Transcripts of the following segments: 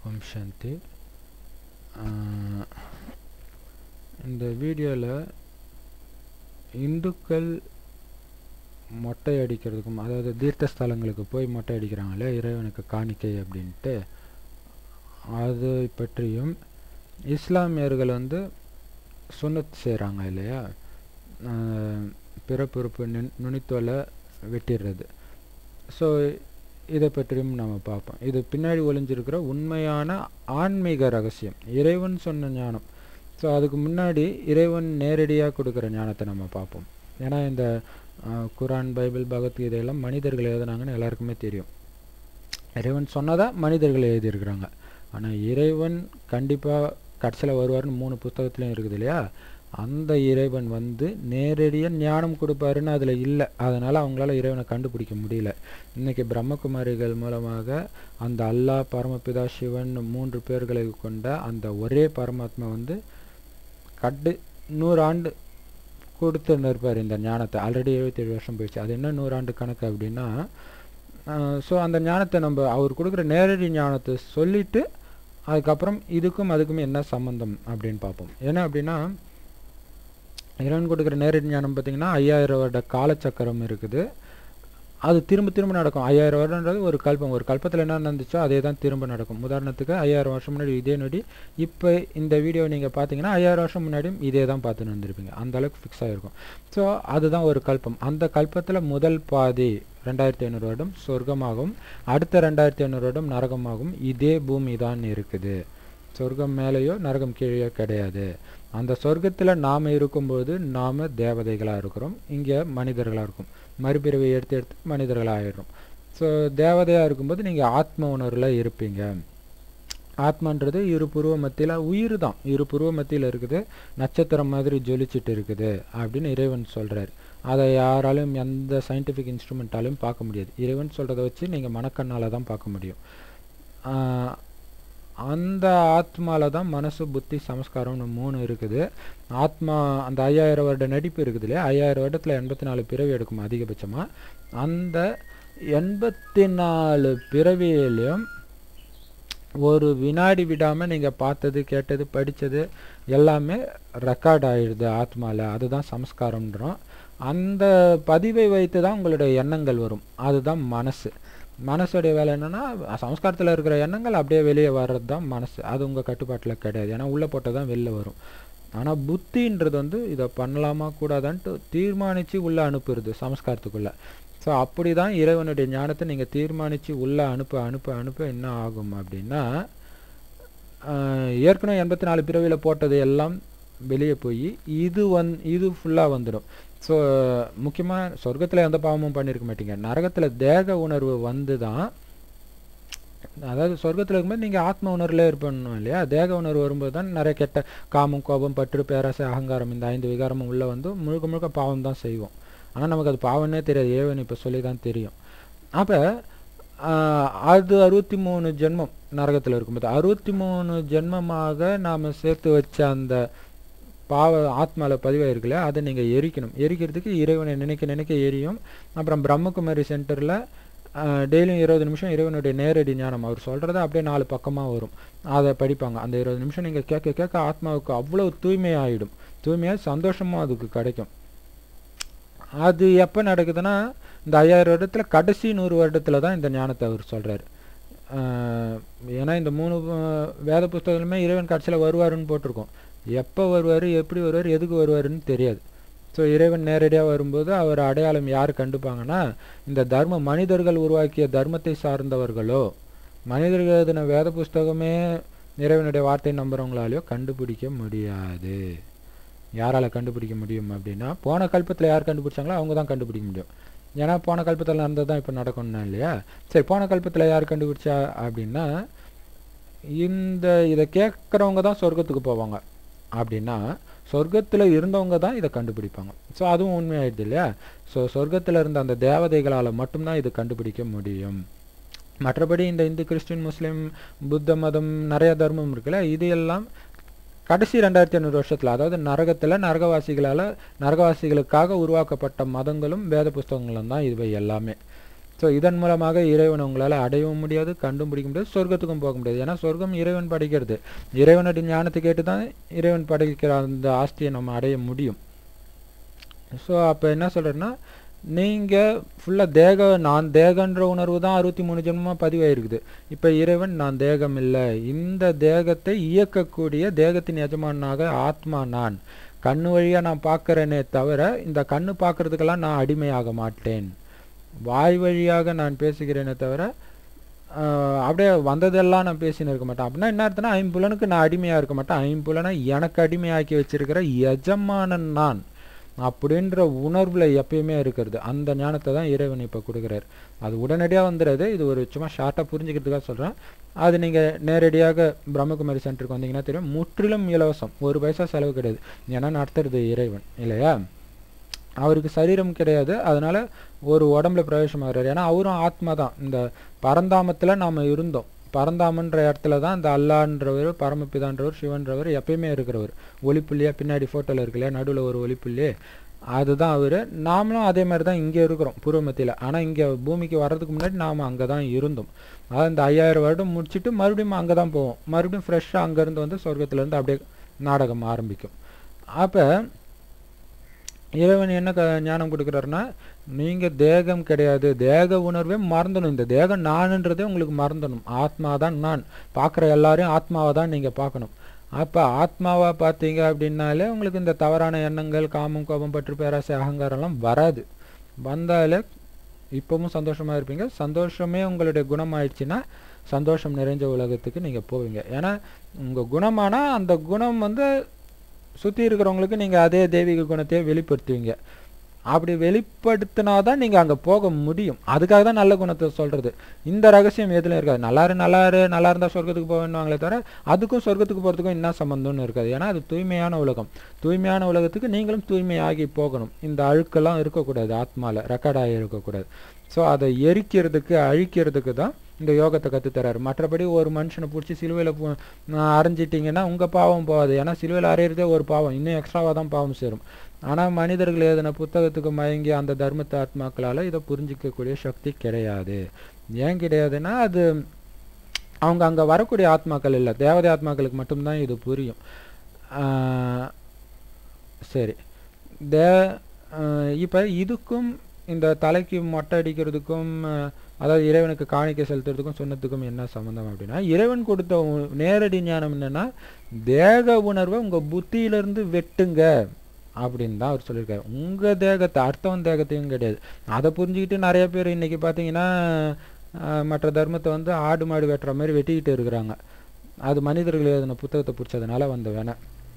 ஓம் சாந்தி ஆஹ், இந்த வீடியோவில் இந்துக்கள் மொட்டை அடிக்கிறதுக்கும் அதாவது தீர்த்த ஸ்தலங்களுக்கு போய் மொட்டை அடிக்கிறாங்களே இறைவனுக்கு காணிக்கை அப்படின்ட்டு அது பற்றியும் இஸ்லாமியர்கள் வந்து சுன்னத் செய்கிறாங்க இல்லையா ஆஹ், பிறப்புறுப்பு நுண் நுனித்தோலை வெட்டிடுறது ஸோ இதை பற்றியும் நம்ம பார்ப்போம் இது பின்னாடி ஒளிஞ்சிருக்கிற உண்மையான ஆன்மீக ரகசியம் இறைவன் சொன்ன ஞானம் ஸோ அதுக்கு முன்னாடி இறைவன் நேரடியாக கொடுக்குற ஞானத்தை நம்ம பார்ப்போம் ஏன்னா இந்த ஆஹ், குரான் பைபிள் பகவத்கீதையெல்லாம் மனிதர்கள் எழுதுனாங்கன்னு எல்லாருக்குமே தெரியும் இறைவன் சொன்னதா மனிதர்கள் எழுதியிருக்கிறாங்க ஆனால் இறைவன் கண்டிப்பாக கடைசியில் வருவார்னு மூணு புத்தகத்துலையும் இருக்குது இல்லையா அந்த இறைவன் வந்து நேரடியாக ஞானம் கொடுப்பாருன்னு அதில் இல்லை அதனால் அவங்களால இறைவனை கண்டுபிடிக்க முடியல இன்னைக்கு பிரம்மகுமாரிகள் மூலமாக அந்த அல்லாஹ் பரமபிதா சிவன் மூன்று பேர்களை கொண்ட அந்த ஒரே பரமாத்மா வந்து கட்டு நூறு ஆண்டு கொடுத்து நிற்பார் இந்த ஞானத்தை ஆல்ரெடி எழுபத்தேழு வருஷம் போயிடுச்சு அது என்ன நூறாண்டு கணக்கு அப்படின்னா ஸோ அந்த ஞானத்தை நம்ம அவர் கொடுக்குற நேரடி ஞானத்தை சொல்லிட்டு அதுக்கப்புறம் இதுக்கும் அதுக்கும் என்ன சம்மந்தம் அப்படின்னு பார்ப்போம் ஏன்னா அப்படின்னா இறைவன் கொடுக்குற நேரடி ஞானம் பார்த்தீங்கன்னா ஐயாயிரம் வருட காலச்சக்கரம் இருக்குது அது திரும்ப திரும்ப நடக்கும் ஐயாயிரம் வருடன்றது ஒரு கல்பம் ஒரு கல்பத்தில் என்ன நடந்துச்சோ அதே தான் திரும்ப நடக்கும் உதாரணத்துக்கு ஐயாயிரம் வருஷம் முன்னாடி இதே நொடி இப்போ இந்த வீடியோ நீங்கள் பார்த்தீங்கன்னா ஐயாயிரம் வருஷம் முன்னாடியும் இதே தான் பார்த்துன்னு வந்திருப்பீங்க அந்த அளவுக்கு ஃபிக்ஸ் ஆகிருக்கும் ஸோ அதுதான் ஒரு கல்பம் அந்த கல்பத்தில் முதல் பாதி ரெண்டாயிரத்தி ஐநூறு வருடம் சொர்க்கமாகும் அடுத்த ரெண்டாயிரத்தி ஐநூறு வருடம் நரகமாகும் இதே பூமி தான் இருக்குது சொர்க்கம் மேலேயோ நரகம் கீழேயோ கிடையாது அந்த சொர்க்கத்தில் நாம் இருக்கும்போது நாம் தேவதைகளாக இருக்கிறோம் இங்கே மனிதர்களாக இருக்கும் மறுபிறவை எடுத்து எடுத்து மனிதர்களாக ஆயிடுறோம் ஸோ தேவதையாக இருக்கும்போது நீங்கள் ஆத்ம உணர்வில் இருப்பீங்க ஆத்மான்றது இரு புருவ மத்தியில் உயிர் தான் இரு புருவ மத்தியில் இருக்குது நட்சத்திரம் மாதிரி ஜொலிச்சிட்டு இருக்குது அப்படின்னு இறைவன் சொல்கிறார் அதை யாராலும் எந்த சயின்டிஃபிக் இன்ஸ்ட்ருமெண்ட்டாலும் பார்க்க முடியாது இறைவன் சொல்கிறத வச்சு நீங்கள் மனக்கண்ணால் தான் பார்க்க முடியும் ஆஹ் அந்த ஆத்மால தான் மனசு புத்தி சமஸ்காரம்னு மூணு இருக்குது ஆத்மா அந்த ஐயாயிரம் வருட நடிப்பு இருக்குது இல்லையா ஐயாயிரம் வருடத்தில் எண்பத்தி நாலு பிறவி எடுக்கும் அதிகபட்சமாக அந்த எண்பத்தி நாலு பிறவியிலையும் ஒரு வினாடி விடாமல் நீங்கள் பார்த்தது கேட்டது படித்தது எல்லாமே ரெக்கார்ட் ஆயிடுது ஆத்மாவில் அதுதான் சமஸ்காரம்ன்றோம் அந்த பதிவை வைத்து தான் உங்களுடைய எண்ணங்கள் வரும் அதுதான் மனசு மனசுடைய வேலை என்னன்னா சமஸ்காரத்தில் இருக்கிற எண்ணங்கள் அப்படியே வெளியே வர்றது தான் மனசு அது உங்கள் கட்டுப்பாட்டில் கிடையாது ஏன்னா உள்ளே போட்டால் தான் வெளில வரும் ஆனால் புத்தின்றது வந்து இதை பண்ணலாமா கூடாதான்ட்டு தீர்மானித்து உள்ளே அனுப்புறது சமஸ்காரத்துக்குள்ளே ஸோ அப்படி தான் இறைவனுடைய ஞானத்தை நீங்கள் தீர்மானித்து உள்ளே அனுப்ப அனுப்ப அனுப்ப என்ன ஆகும் அப்படின்னா ஆஹ் ஏற்கனவே எண்பத்தி நாலு பிறவியில் போட்டது எல்லாம் வெளியே போய் இது வந் இது ஃபுல்லாக வந்துடும் ஸோ முக்கியமாக சொர்க்கத்தில் எந்த பாவமும் பண்ணியிருக்க மாட்டீங்க நரகத்தில் தேக உணர்வு வந்து தான் அதாவது சொர்க்கத்தில் இருக்கும்போது நீங்கள் ஆத்ம உணர்வில் இருப்பணும் இல்லையா தேக உணர்வு வரும்போது தான் நிறைய கெட்ட காமம் கோபம் பற்று பேராசை அகங்காரம் இந்த ஐந்து விகாரமும் உள்ளே வந்து முழுக்க முழுக்க பாவம் தான் செய்வோம் ஆனால் நமக்கு அது பாவம்னே தெரியாது ஏவன் இப்போ சொல்லி தான் தெரியும் அப்போ அது அறுபத்தி மூணு ஜென்மம் நரகத்தில் இருக்கும்போது அறுபத்தி மூணு ஜென்மமாக நாம் சேர்த்து வச்ச அந்த பாவ ஆத்மாவில் பதிவாக இல்லையா அதை நீங்கள் எரிக்கணும் எரிக்கிறதுக்கு இறைவனை நினைக்க நினைக்க எரியும் அப்புறம் பிரம்மகுமாரி சென்டரில் டெய்லியும் இருபது நிமிஷம் இறைவனுடைய நேரடி ஞானம் அவர் சொல்கிறத அப்படியே நாலு பக்கமாக வரும் அதை படிப்பாங்க அந்த இருபது நிமிஷம் நீங்கள் கேட்க கேட்க ஆத்மாவுக்கு அவ்வளோ தூய்மையாகிடும் தூய்மையாக சந்தோஷமும் அதுக்கு கிடைக்கும் அது எப்போ நடக்குதுன்னா இந்த ஐயாயிரம் வருடத்தில் கடைசி நூறு வருடத்தில் தான் இந்த ஞானத்தை அவர் சொல்கிறார் ஏன்னா இந்த மூணு அஹ், வேத புஸ்தகங்களுமே இறைவன் கடைசியில் வருவாருன்னு போட்டிருக்கோம் எப்போ வருவார் எப்படி வருவார் எதுக்கு வருவாருன்னு தெரியாது ஸோ இறைவன் நேரடியாக வரும்போது அவர் அடையாளம் யார் கண்டுப்பாங்கன்னா இந்த தர்ம மனிதர்கள் உருவாக்கிய தர்மத்தை சார்ந்தவர்களோ மனிதர்கள் எழுதின வேத புஸ்தகமே இறைவனுடைய வார்த்தை நம்புறவங்களாலையோ கண்டுபிடிக்க முடியாது யாரால் கண்டுபிடிக்க முடியும் அப்படின்னா போன கல்பத்தில் யார் கண்டுபிடிச்சாங்களோ அவங்க தான் கண்டுபிடிக்க முடியும் ஏன்னா போன கல்பத்தில் நடந்தது தான் இப்போ நடக்கணும்னா இல்லையா சரி போன கல்பத்தில் யார் கண்டுபிடிச்சா அப்படின்னா இந்த இதை கேட்குறவங்க தான் சொர்க்கத்துக்கு போவாங்க அப்படின்னா சொர்க்கத்தில் இருந்தவங்க தான் இதை கண்டுபிடிப்பாங்க ஸோ அதுவும் உண்மையாயிடுது இல்லையா ஸோ சொர்க்கத்தில் இருந்த அந்த தேவதைகளால் மட்டும்தான் இது கண்டுபிடிக்க முடியும் மற்றபடி இந்த இந்து கிறிஸ்டின் முஸ்லீம் புத்த மதம் நிறைய தர்மம் இருக்குல்ல இது எல்லாம் கடைசி ரெண்டாயிரத்தி ஐநூறு வருஷத்தில் அதாவது நரகத்தில் நரகவாசிகளால் நரகவாசிகளுக்காக உருவாக்கப்பட்ட மதங்களும் வேத புஸ்தகங்களும் தான் இவை எல்லாமே ஸோ இதன் மூலமாக இறைவனை உங்களால் அடையவும் முடியாது கண்டும் பிடிக்க முடியாது சொர்க்கத்துக்கும் போக முடியாது ஏன்னா சொர்க்கம் இறைவன் படைக்கிறது இறைவனுடைய ஞானத்தை கேட்டு தான் இறைவன் படைக்கிற அந்த ஆஸ்தியை நம்ம அடைய முடியும் ஸோ அப்போ என்ன சொல்கிறேன்னா நீங்கள் ஃபுல்லாக தேக நான் தேகன்ற உணர்வு தான் அறுபத்தி மூணு ஜென்மமாக பதிவாயிருக்குது இப்போ இறைவன் நான் தேகம் இல்லை இந்த தேகத்தை இயக்கக்கூடிய தேகத்தின் எஜமானாக ஆத்மா நான் கண்ணு வழியாக நான் பார்க்குறேனே தவிர இந்த கண்ணு பார்க்குறதுக்கெல்லாம் நான் அடிமையாக மாட்டேன் வாய் வழியாக நான் பேசுகிறேனே தவிர ஆஹ், அப்படியே வந்ததெல்லாம் நான் பேசின்னு இருக்க மாட்டேன் அப்படின்னா என்ன அர்த்தம்னா ஐம்புலனுக்கு நான் அடிமையாக இருக்க மாட்டேன் ஐம்புலனை எனக்கு அடிமையாக்கி வச்சிருக்கிற எஜமானன் நான் அப்படின்ற உணர்வுல எப்பயுமே இருக்கிறது அந்த ஞானத்தை தான் இறைவன் இப்போ கொடுக்குறாரு அது உடனடியாக வந்துடுது இது ஒரு சும்மா ஷார்ட்டாக புரிஞ்சுக்கிறதுக்காக சொல்கிறேன் அது நீங்கள் நேரடியாக பிரம்மகுமாரி சென்டருக்கு வந்தீங்கன்னா தெரியும் முற்றிலும் இலவசம் ஒரு பைசா செலவு கிடையாது ஏன்னா நடத்துறது இறைவன் இல்லையா அவருக்கு சரீரம் கிடையாது அதனால ஒரு உடம்புல பிரவேசமாகிறார் ஏன்னா அவரும் ஆத்மா தான் இந்த பரந்தாமத்தில் நாம் இருந்தோம் பரந்தாமன்ற இடத்துல தான் இந்த அல்லான்றவர் பரமபிதான்றவர் சிவன்றவர் எப்பயுமே இருக்கிறவர் ஒளிப்புள்ளியா பின்னாடி ஃபோட்டோவில் இருக்கு இல்லையா நடுவில் ஒரு ஒளிப்புள்ளி அதுதான் அவர் நாமளும் அதே மாதிரி தான் இங்கே இருக்கிறோம் பூர்வ மத்தியில் ஆனால் இங்கே பூமிக்கு வர்றதுக்கு முன்னாடி நாம் அங்கே தான் இருந்தோம் அதாவது இந்த ஐயாயிரம் வருடம் முடிச்சுட்டு மறுபடியும் அங்கே தான் போவோம் மறுபடியும் ஃப்ரெஷ்ஷாக அங்கேருந்து வந்து சொர்க்கத்துலேருந்து அப்படியே நாடகம் ஆரம்பிக்கும் அப்போ இறைவன் என்ன க ஞானம் கொடுக்குறாருன்னா நீங்கள் தேகம் கிடையாது தேக உணர்வே மறந்துடும் இந்த தேகம் நானுன்றதே உங்களுக்கு மறந்துடும் ஆத்மா தான் நான் பார்க்குற எல்லாரையும் ஆத்மாவை தான் நீங்கள் பார்க்கணும் அப்போ ஆத்மாவா பார்த்தீங்க அப்படின்னாலே உங்களுக்கு இந்த தவறான எண்ணங்கள் காமம் கோபம் பற்று பேராசை அகங்காரம்லாம் வராது வந்தாலே இப்பவும் சந்தோஷமா இருப்பீங்க சந்தோஷமே உங்களுடைய குணமாயிடுச்சுன்னா சந்தோஷம் நிறைஞ்ச உலகத்துக்கு நீங்கள் போவீங்க ஏன்னா உங்கள் குணமானா அந்த குணம் வந்து சுற்றி இருக்கிறவங்களுக்கு நீங்கள் அதே தெய்வீக குணத்தையே வெளிப்படுத்துவீங்க அப்படி வெளிப்படுத்தினாதான் நீங்கள் அங்கே போக முடியும் அதுக்காக தான் நல்ல குணத்தை சொல்கிறது இந்த ரகசியம் எதுலையும் இருக்காது நல்லாரு நல்லாரு நல்லா இருந்தால் சொர்க்கத்துக்கு போவேன்னுவாங்களே தவிர அதுக்கும் சொர்க்கத்துக்கு போகிறதுக்கும் என்ன சம்மந்தம்னு இருக்காது ஏன்னா அது தூய்மையான உலகம் தூய்மையான உலகத்துக்கு நீங்களும் தூய்மையாகி போகணும் இந்த அழுக்கெல்லாம் இருக்கக்கூடாது ஆத்மாவில் ரெக்கார்டாகி இருக்கக்கூடாது ஸோ அதை எரிக்கிறதுக்கு அழிக்கிறதுக்கு தான் இந்த யோகத்தை கற்றுத்தராரு மற்றபடி ஒரு மனுஷனை பிடிச்சி சிலுவையில் அரைஞ்சிட்டிங்கன்னா உங்கள் பாவம் போகாது ஏன்னா சிலுவையில் அரையிறதே ஒரு பாவம் இன்னும் எக்ஸ்ட்ராவாக தான் பாவம் சேரும் ஆனால் மனிதர்கள் எழுதின புத்தகத்துக்கு மயங்கி அந்த தர்மத்தை ஆத்மாக்களால் இதை புரிஞ்சிக்கக்கூடிய சக்தி கிடையாது ஏன் கிடையாதுன்னா அது அவங்க அங்கே வரக்கூடிய ஆத்மாக்கள் இல்லை தேவதை ஆத்மாக்களுக்கு மட்டும்தான் இது புரியும் ஆஹ் சரி தே இப்போ இதுக்கும் இந்த தலைக்கு மொட்டை அடிக்கிறதுக்கும் அஹ், அதாவது இறைவனுக்கு காணிக்கை செலுத்துறதுக்கும் சொன்னதுக்கும் என்ன சம்மந்தம் அப்படின்னா இறைவன் கொடுத்த உ- நேரடி ஞானம் என்னன்னா தேக உணர்வை உங்கள் புத்தியிலிருந்து வெட்டுங்க அப்படின்னு தான் அவர் சொல்லியிருக்காரு உங்கள் தேகத்தை அடுத்தவன் தேகத்தையும் கிடையாது அதை புரிஞ்சுக்கிட்டு நிறைய பேர் இன்னைக்கு பார்த்தீங்கன்னா அஹ், மற்ற தர்மத்தை வந்து ஆடு மாடு வெட்டுற மாதிரி வெட்டிக்கிட்டு இருக்கிறாங்க அது மனிதர்கள் எழுதின புத்தகத்தை பிடிச்சதுனால வந்த வேணாம்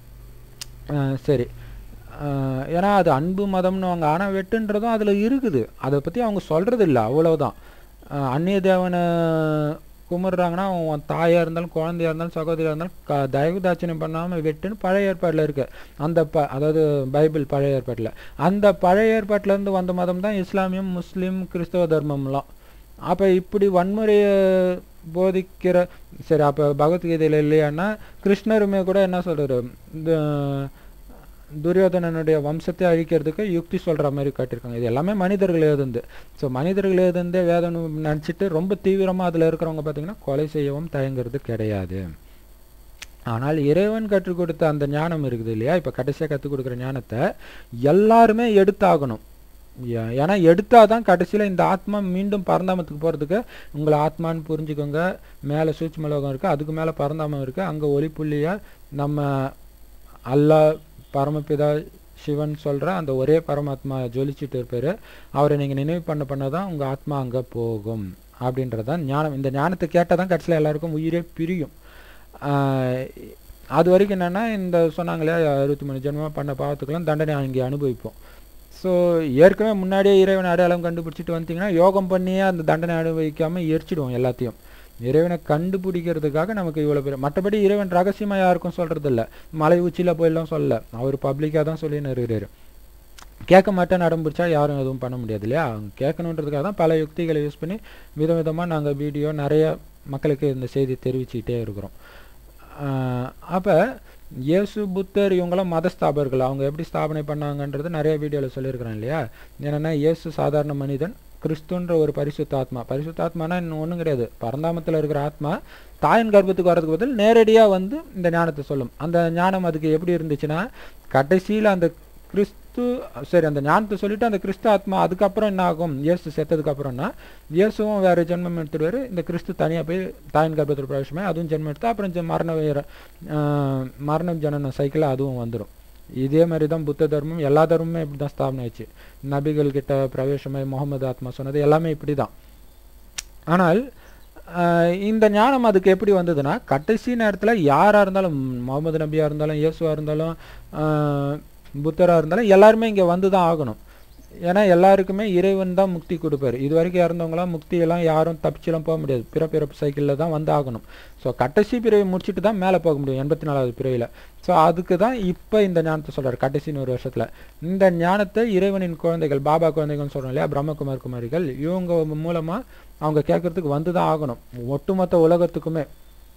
அஹ் சரி அஹ் ஏன்னா அது அன்பு மதம்னு அவங்க ஆனால் வெட்டுன்றதும் அதில் இருக்குது அதை பற்றி அவங்க சொல்கிறது இல்லை அவ்வளவுதான் அஹ் அந்நிய தேவனை கும்பிட்றாங்கன்னா அவன் தாயாக இருந்தாலும் குழந்தையா இருந்தாலும் சகோதரியாக இருந்தாலும் க தயவு தாட்சியம் பண்ணாமல் வெட்டுன்னு பழைய ஏற்பாட்டில் இருக்கு அந்த ப அதாவது பைபிள் பழைய ஏற்பாட்டில் அந்த பழைய ஏற்பாட்டிலேருந்து வந்த மதம் தான் இஸ்லாமியம் முஸ்லீம் கிறிஸ்தவ தர்மம்லாம் அப்போ இப்படி வன்முறையை போதிக்கிற சரி அப்போ பகவத்கீதையில் இல்லையான்னா கிருஷ்ணருமே கூட என்ன சொல்றாரு இந்த துரியோதனனுடைய வம்சத்தை அழிக்கிறதுக்கு யுக்தி சொல்ற மாதிரி காட்டியிருக்காங்க இது எல்லாமே மனிதர்கள் எழுதுந்து ஸோ மனிதர்கள் எழுதுந்தே வேதம் நினச்சிட்டு ரொம்ப தீவிரமாக அதில் இருக்கிறவங்க பார்த்தீங்கன்னா கொலை செய்யவும் தயங்குறது கிடையாது ஆனால் இறைவன் கற்றுக் கொடுத்த அந்த ஞானம் இருக்குது இல்லையா இப்போ கடைசியாக கற்றுக் கொடுக்குற ஞானத்தை எல்லாருமே எடுத்தாகணும் ஏ- ஏன்னா எடுத்தாதான் கடைசியில் இந்த ஆத்மா மீண்டும் பரந்தாமத்துக்கு போகிறதுக்கு உங்களை ஆத்மான்னு புரிஞ்சுக்கோங்க மேலே சூட்சும லோகம் இருக்குது அதுக்கு மேலே பரந்தாமம் இருக்குது அங்கே ஒளிப்புள்ளியாக நம்ம அல்லாஹ் பரமபிதா சிவன் சொல்கிற அந்த ஒரே பரமாத்மா ஜொலிச்சுட்டு இருப்பார் அவரை நீங்கள் நினைவு பண்ண பண்ண தான் உங்கள் ஆத்மா அங்கே போகும் அப்படின்றது தான் ஞானம் இந்த ஞானத்தை கேட்டால் தான் கடைசியில் எல்லாருக்கும் உயிரே பிரியும் ஆஹ் அது வரைக்கும் என்னென்னா இந்த சொன்னாங்களே அறுபத்தி மூணு ஜென்மமாக பண்ண பாவத்துக்கெல்லாம் தண்டனை அங்கே அனுபவிப்போம் ஸோ ஏற்கனவே முன்னாடியே இறைவன் அடையாளம் கண்டுபிடிச்சிட்டு வந்தீங்கன்னா யோகம் பண்ணியே அந்த தண்டனை அனுபவிக்காமல் எரிச்சிடுவோம் எல்லாத்தையும் இறைவனை கண்டுபிடிக்கிறதுக்காக நமக்கு இவ்வளோ பேர் மற்றபடி இறைவன் ரகசியமாக யாருக்கும் சொல்கிறது இல்லை மலை உச்சியில் போயெல்லாம் சொல்லல அவர் பப்ளிக்காக தான் சொல்லின்னு இருக்கிறாரு கேட்க மாட்டேன்னு அடம் பிடிச்சா யாரும் எதுவும் பண்ண முடியாது இல்லையா அவங்க கேட்கணுன்றதுக்காக தான் பல யுக்திகளை யூஸ் பண்ணி விதவிதமாக நாங்கள் வீடியோ நிறைய மக்களுக்கு இந்த செய்தி தெரிவிச்சுக்கிட்டே இருக்கிறோம் அப்போ இயேசு புத்தர் இவங்களாம் மதஸ்தாபர்கள் அவங்க எப்படி ஸ்தாபனை பண்ணாங்கன்றது நிறைய வீடியோவில் சொல்லியிருக்கிறேன் இல்லையா என்னென்னா இயேசு சாதாரண மனிதன் கிறிஸ்துன்ற ஒரு பரிசுத்த ஆத்மா பரிசுத்த ஆத்மானா இன்னும் ஒன்றும் கிடையாது பரந்தாமத்தில் இருக்கிற ஆத்மா தாயின் கர்ப்பத்துக்கு வர்றதுக்கு பதில் நேரடியாக வந்து இந்த ஞானத்தை சொல்லும் அந்த ஞானம் அதுக்கு எப்படி இருந்துச்சுன்னா கடைசியில் அந்த கிறிஸ்து சரி அந்த ஞானத்தை சொல்லிட்டு அந்த கிறிஸ்து ஆத்மா அதுக்கப்புறம் என்ன ஆகும் இயேசு செத்ததுக்கு அப்புறம்னா இயேசுவும் வேற ஜென்மம் எடுத்துடுவார் இந்த கிறிஸ்து தனியாக போய் தாயின் கர்ப்பத்தில் பிரவேசமே அதுவும் ஜென்மம் எடுத்து அப்புறம் ஜெ- மரண வேற மரணம் ஜனன சைக்கிள் அதுவும் வந்துடும் இதே மாதிரி தான் புத்த தர்மம் எல்லா தர்மமுமே இப்படி தான் ஸ்தாபனை ஆச்சு நபிகள் கிட்ட பிரவேசமாய் முகமது ஆத்மா சொன்னது எல்லாமே இப்படி தான் ஆனால் ஆஹ், இந்த ஞானம் அதுக்கு எப்படி வந்ததுன்னா கடைசி நேரத்தில் யாராக இருந்தாலும் முகமது நபியாக இருந்தாலும் இயேசுவாக இருந்தாலும் ஆஹ், புத்தராக இருந்தாலும் எல்லாருமே இங்கே வந்து தான் ஆகணும் ஏன்னா எல்லாருக்குமே இறைவன் தான் முக்தி கொடுப்பாரு இது வரைக்கும் இறந்தவங்களாம் முக்தியெல்லாம் யாரும் தப்பிச்செல்லாம் போக முடியாது பிற பிறப்பு சைக்கிளில் தான் வந்து ஆகணும் ஸோ கடைசி பிறவை முடிச்சுட்டு தான் மேலே போக முடியும் எண்பத்தி நாலாவது பிறவியில் ஸோ அதுக்கு தான் இப்போ இந்த ஞானத்தை சொல்கிறார் கடைசி நூறு வருஷத்தில் இந்த ஞானத்தை இறைவனின் குழந்தைகள் பாபா குழந்தைகள்னு சொல்கிறோம் இல்லையா பிரம்மகுமார் குமாரிகள் இவங்க மூலமாக அவங்க கேட்கறதுக்கு வந்து தான் ஆகணும் ஒட்டுமொத்த உலகத்துக்குமே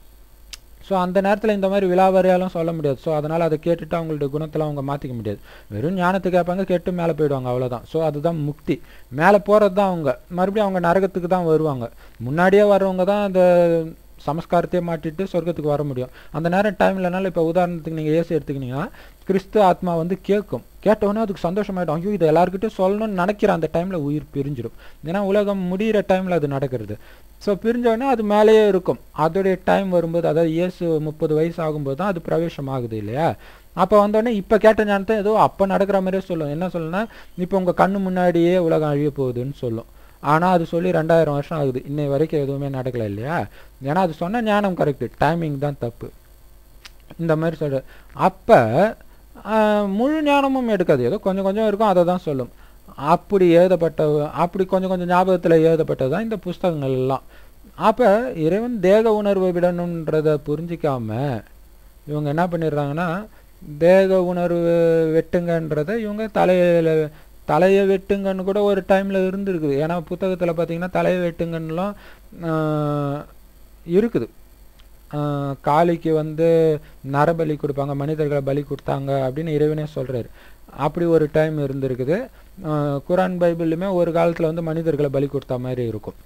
ஸோ அந்த நேரத்தில் இந்த மாதிரி விலாவரியாலும் சொல்ல முடியாது ஸோ அதனால் அதை கேட்டுட்டு அவங்களுடைய குணத்தெல்லாம் அவங்க மாற்றிக்க முடியாது வெறும் ஞானத்தை கேட்பாங்க கேட்டு மேலே போயிடுவாங்க அவ்வளோதான் ஸோ அதுதான் முக்தி மேலே போகிறது தான் அவங்க மறுபடியும் அவங்க நரகத்துக்கு தான் வருவாங்க முன்னாடியே வர்றவங்க தான் அந்த சமஸ்காரத்தையே மாட்டிட்டு சொர்க்கத்துக்கு வர முடியும் அந்த நேரம் டைம் இல்லைனாலும் இப்போ உதாரணத்துக்கு நீங்கள் ஏசி எடுத்துக்கினீங்கன்னா கிறிஸ்து ஆத்மா வந்து கேட்கும் கேட்டவுடனே அதுக்கு சந்தோஷமாயிடும் ஐயோ இதை எல்லாருக்கிட்டையும் சொல்லணும்னு நினைக்கிற அந்த டைமில் உயிர் பிரிஞ்சிடும் ஏன்னா உலகம் முடிகிற டைமில் அது நடக்கிறது ஸோ பிரிஞ்சோடனே அது மேலேயே இருக்கும் அதோடைய டைம் வரும்போது அதாவது இயேசு முப்பது வயசு ஆகும்போது தான் அது பிரவேசம் ஆகுது இல்லையா அப்போ வந்தோடனே இப்போ கேட்ட ஞானத்தை ஏதோ அப்போ நடக்கிற மாதிரியே சொல்லும் என்ன சொல்லுன்னா இப்போ உங்கள் கண்ணு முன்னாடியே உலகம் அழிய போகுதுன்னு சொல்லும் ஆனால் அது சொல்லி ரெண்டாயிரம் வருஷம் ஆகுது இன்னை வரைக்கும் எதுவுமே நடக்கல இல்லையா ஏன்னா அது சொன்ன ஞானம் கரெக்டு டைமிங் தான் தப்பு இந்த மாதிரி சொல்ற அப்போ முழு ஞானமும் எடுக்காது ஏதோ கொஞ்சம் கொஞ்சம் இருக்கும் அதை தான் சொல்லும் அப்படி எழுதப்பட்ட அப்படி கொஞ்சம் கொஞ்சம் ஞாபகத்தில் எழுதப்பட்டது தான் இந்த புஸ்தகங்கள் எல்லாம் அப்போ இறைவன் தேக உணர்வை விடணுன்றதை புரிஞ்சிக்காம இவங்க என்ன பண்ணிடுறாங்கன்னா தேக உணர்வு வெட்டுங்கன்றதை இவங்க தலையில தலையை வெட்டுங்கன்னு கூட ஒரு டைமில் இருந்திருக்குது ஏன்னா புத்தகத்தில் பார்த்தீங்கன்னா தலையை வெட்டுங்கன்னுலாம் ஆஹ், இருக்குது ஆஹ், காளிக்கு வந்து நரபலி கொடுப்பாங்க மனிதர்களை பலி கொடுத்தாங்க அப்படின்னு இறைவனே சொல்கிறாரு அப்படி ஒரு டைம் இருந்திருக்குது ஆஹ், குரான் பைபிள்லையுமே ஒரு காலத்தில் வந்து மனிதர்களை பலி கொடுத்த மாதிரி இருக்கும்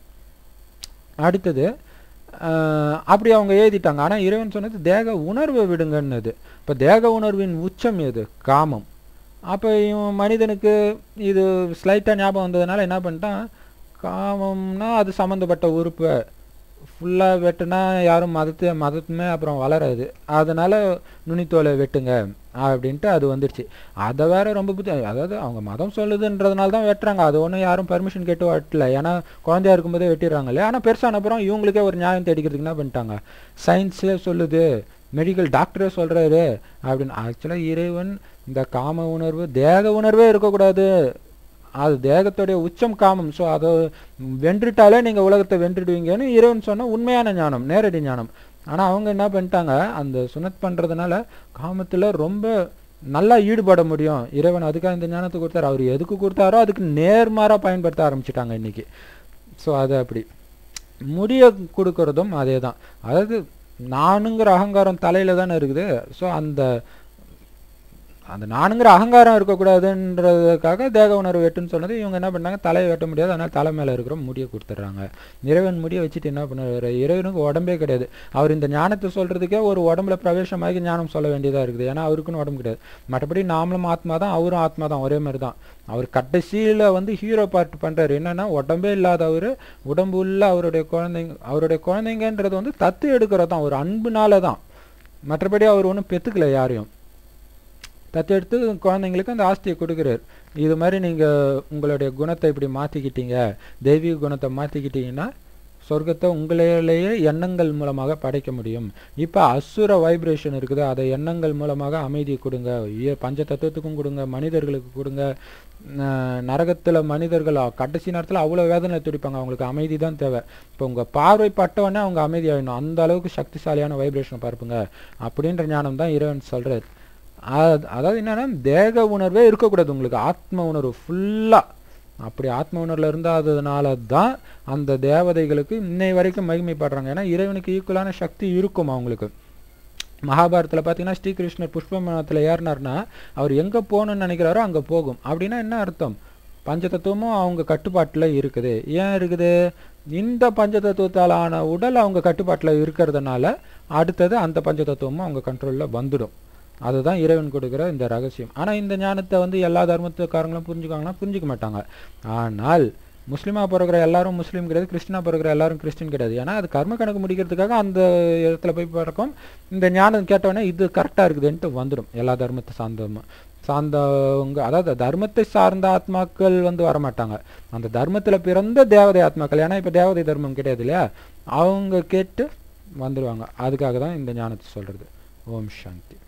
அடுத்தது ஆஹ், அப்படி அவங்க எழுதிட்டாங்க ஆனால் இறைவன் சொன்னது தேக உணர்வை விடுங்கன்னது இப்போ தேக உணர்வின் உச்சம் எது காமம் அப்போ இவன் மனிதனுக்கு இது ஸ்லைட்டாக ஞாபகம் வந்ததுனால என்ன பண்ணிட்டான் காமம்னா அது சம்மந்தப்பட்ட உறுப்பு ஃபுல்லாக வெட்டுனா யாரும் மதத்து மதத்துமே அப்புறம் வளராது அதனால நுனித்தோலை வெட்டுங்க அப்படின்ட்டு அது வந்துடுச்சு அதை வேற ரொம்ப புத்தி அதாவது அவங்க மதம் சொல்லுதுன்றதுனால தான் வெட்டுறாங்க அது ஒன்றும் யாரும் பர்மிஷன் கேட்டு வெட்டல ஏன்னா குழந்தையா இருக்கும்போதே வெட்டிடுறாங்க இல்லையா ஆனால் பெருசான அப்புறம் இவங்களுக்கே ஒரு நியாயம் தேடிக்கிறதுக்கு என்ன பண்ணிட்டாங்க சயின்ஸ்லேயே சொல்லுது மெடிக்கல் டாக்டரே சொல்கிறாரு அப்படின்னு ஆக்சுவலாக இறைவன் இந்த காம உணர்வு தேக உணர்வே இருக்கக்கூடாது அது தேகத்துடைய உச்சம் காமம் ஸோ அதை வென்றுட்டாலே நீங்கள் உலகத்தை வென்றுடுவீங்கன்னு இறைவன் சொன்ன உண்மையான ஞானம் நேரடி ஞானம் ஆனால் அவங்க என்ன பண்ணிட்டாங்க அந்த சுனத் பண்ணுறதுனால காமத்தில் ரொம்ப நல்லா ஈடுபட முடியும் இறைவன் அதுக்காக இந்த ஞானத்தை கொடுத்தாரு அவர் எதுக்கு கொடுத்தாரோ அதுக்கு நேர்மாறாக பயன்படுத்த ஆரம்பிச்சிட்டாங்க இன்னைக்கு ஸோ அது அப்படி முடிய கொடுக்கறதும் அதே தான் அதாவது நானுங்கிற அகங்காரம் தலையில தானே இருக்குது ஸோ அந்த அந்த நானுங்கிற அகங்காரம் இருக்கக்கூடாதுன்றதுக்காக தேக உணர்வு வெட்டுன்னு சொன்னது இவங்க என்ன பண்ணாங்க தலையை வெட்ட முடியாது அதனால தலை மேலே இருக்கிற முடியை கொடுத்துட்றாங்க இறைவன் முடியை வச்சுட்டு என்ன பண்ணுறாரு இறைவனுக்கு உடம்பே கிடையாது அவர் இந்த ஞானத்தை சொல்றதுக்கே ஒரு உடம்புல பிரவேசமாகி ஞானம் சொல்ல வேண்டியதாக இருக்குது ஏன்னா அவருக்குன்னு உடம்பு கிடையாது மற்றபடி நாமளும் ஆத்மா தான் அவரும் ஆத்மா தான் ஒரே மாதிரி தான் அவர் கடைசியில் வந்து ஹீரோ பார்ட் பண்ணுறாரு என்னன்னா உடம்பே இல்லாதவர் உடம்பு உள்ள அவருடைய குழந்தைங்க அவருடைய குழந்தைங்கன்றது வந்து தத்து எடுக்கிறது தான் ஒரு அன்புனால தான் மற்றபடி அவர் ஒன்றும் பெற்றுக்கல யாரையும் தத்தெடுத்து குழந்தைங்களுக்கு அந்த ஆஸ்தியை கொடுக்குறாரு இது மாதிரி நீங்கள் உங்களுடைய குணத்தை இப்படி மாற்றிக்கிட்டீங்க தெய்வீக குணத்தை மாற்றிக்கிட்டீங்கன்னா சொர்க்கத்தை உங்களையிலேயே எண்ணங்கள் மூலமாக படைக்க முடியும் இப்போ அசுர வைப்ரேஷன் இருக்குது அதை எண்ணங்கள் மூலமாக அமைதி கொடுங்க இய- பஞ்ச தத்துவத்துக்கும் கொடுங்க மனிதர்களுக்கு கொடுங்க நரகத்தில் மனிதர்கள் அ- கடைசி நேரத்தில் அவ்வளோ வேதனை துடிப்பாங்க அவங்களுக்கு அமைதி தான் தேவை இப்போ உங்கள் பார்வை பட்டவொடனே அவங்க அமைதி ஆயிடணும் அந்த அளவுக்கு சக்திசாலியான வைப்ரேஷன் பார்ப்புங்க அப்படின்ற ஞானம் தான் இறைவன் சொல்கிறார் அதாவது என்னன்னா தேக உணர்வே இருக்கக்கூடாது உங்களுக்கு ஆத்ம உணர்வு ஃபுல்லாக அப்படி ஆத்ம உணர்வில் இருந்தாததுனால தான் அந்த தேவதைகளுக்கு இன்னை வரைக்கும் மகிமைப்படுறாங்க ஏன்னா இறைவனுக்கு ஈக்குவலான சக்தி இருக்கும் அவங்களுக்கு மகாபாரதத்தில் பார்த்தீங்கன்னா ஸ்ரீகிருஷ்ணர் புஷ்பமனத்தில் ஏறினார்னா அவர் எங்கே போகணும்னு நினைக்கிறாரோ அங்கே போகும் அப்படின்னா என்ன அர்த்தம் பஞ்சதத்துவமும் அவங்க கட்டுப்பாட்டில் இருக்குது ஏன் இருக்குது இந்த பஞ்சதத்துவத்தால் ஆன உடல் அவங்க கட்டுப்பாட்டில் இருக்கிறதுனால அடுத்தது அந்த பஞ்சதத்துவமும் அவங்க கண்ட்ரோலில் வந்துடும் அதுதான் இறைவன் கொடுக்குற இந்த ரகசியம் ஆனால் இந்த ஞானத்தை வந்து எல்லா தர்மத்துக்காரங்களும் புரிஞ்சுக்காங்கன்னா புரிஞ்சுக்க மாட்டாங்க ஆனால் முஸ்லீமாக பிறகுற எல்லாரும் முஸ்லீம் கிடையாது கிறிஸ்டினாக பிறகுற எல்லாரும் கிறிஸ்டின் கிடையாது ஏன்னா அது கர்ம கணக்கு முடிக்கிறதுக்காக அந்த இடத்துல போய் பிறக்கும் இந்த ஞானம் கேட்டோன்னே இது கரெக்டாக இருக்குதுன்ட்டு வந்துடும் எல்லா தர்மத்தை சார்ந்தவங்க சார்ந்தவங்க அதாவது தர்மத்தை சார்ந்த ஆத்மாக்கள் வந்து வரமாட்டாங்க அந்த தர்மத்தில் பிறந்த தேவதை ஆத்மாக்கள் ஏன்னா இப்போ தேவதை தர்மம் கிடையாது இல்லையா அவங்க கேட்டு வந்துடுவாங்க அதுக்காக தான் இந்த ஞானத்தை சொல்கிறது ஓம் சாந்தி